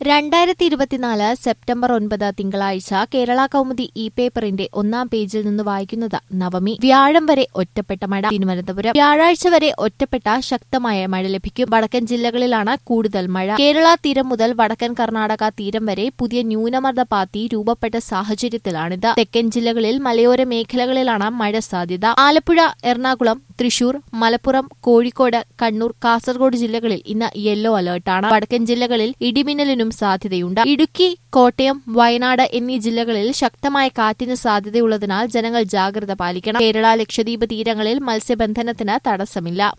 രണ്ടായിരത്തി ഇരുപത്തിനാല് സെപ്റ്റംബർ ഒൻപത് തിങ്കളാഴ്ച കേരള കൗമുദി ഇ പേപ്പറിന്റെ ഒന്നാം പേജിൽ നിന്ന് വായിക്കുന്നത് നവമി വ്യാഴം വരെ ഒറ്റപ്പെട്ട മഴ തിരുവനന്തപുരം വ്യാഴാഴ്ച വരെ ഒറ്റപ്പെട്ട ശക്തമായ മഴ ലഭിക്കും വടക്കൻ ജില്ലകളിലാണ് കൂടുതൽ മഴ കേരള തീരം മുതൽ വടക്കൻ കർണാടക തീരം വരെ പുതിയ ന്യൂനമർദ്ദ പാത്തി രൂപപ്പെട്ട സാഹചര്യത്തിലാണിത് തെക്കൻ ജില്ലകളിൽ മലയോര മേഖലകളിലാണ് മഴ സാധ്യത ആലപ്പുഴ എറണാകുളം തൃശൂർ മലപ്പുറം കോഴിക്കോട് കണ്ണൂർ കാസർഗോഡ് ജില്ലകളിൽ ഇന്ന് യെല്ലോ അലർട്ടാണ് വടക്കൻ ജില്ലകളിൽ ഇടിമിന്നലിനും സാധ്യതയുണ്ട് ഇടുക്കി കോട്ടയം വയനാട് എന്നീ ജില്ലകളിൽ ശക്തമായ കാറ്റിന് സാധ്യതയുള്ളതിനാൽ ജനങ്ങൾ ജാഗ്രത പാലിക്കണം കേരള ലക്ഷദ്വീപ് തീരങ്ങളിൽ മത്സ്യബന്ധനത്തിന് തടസ്സമില്ല